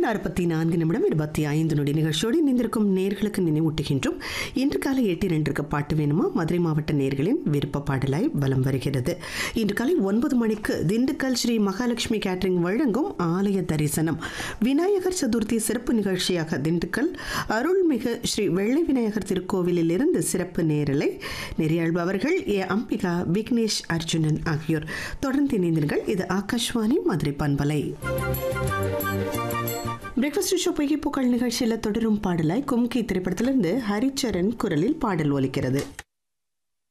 நாற்பத்தி நான்கு நிமிடம் இருபத்தி ஐந்து நொடி நிகழ்ச்சியோடு இணைந்திருக்கும் நேர்களுக்கு நினைவூட்டுகின்றோம் இன்று காலை எட்டு இரண்டிற்கு பாட்டு வேணுமா மதுரை மாவட்ட நேர்களின் விருப்ப பாடலாய் வலம் வருகிறது இன்று காலை ஒன்பது மணிக்கு திண்டுக்கல் ஸ்ரீ மகாலட்சுமி கேட்டரிங் வழங்கும் ஆலய தரிசனம் விநாயகர் சதுர்த்தி சிறப்பு நிகழ்ச்சியாக திண்டுக்கல் அருள்மிகு ஸ்ரீ வெள்ளை விநாயகர் திருக்கோவிலில் இருந்து சிறப்பு நேரலை நெறியாழ்பவர்கள் ஏ அம்பிகா விக்னேஷ் அர்ஜுனன் ஆகியோர் தொடர்ந்து இணைந்தீர்கள் இது ஆகாஷ்வாணி மதுரை பண்பலை பிரேக்ஃபாஸ்ட் ஷோ பொய்கை புகழ் நிகழ்ச்சியில் தொடரும் பாடலாய் கும்கி திரைப்படத்திலிருந்து ஹரிச்சரன் குரலில் பாடல் ஒலிக்கிறது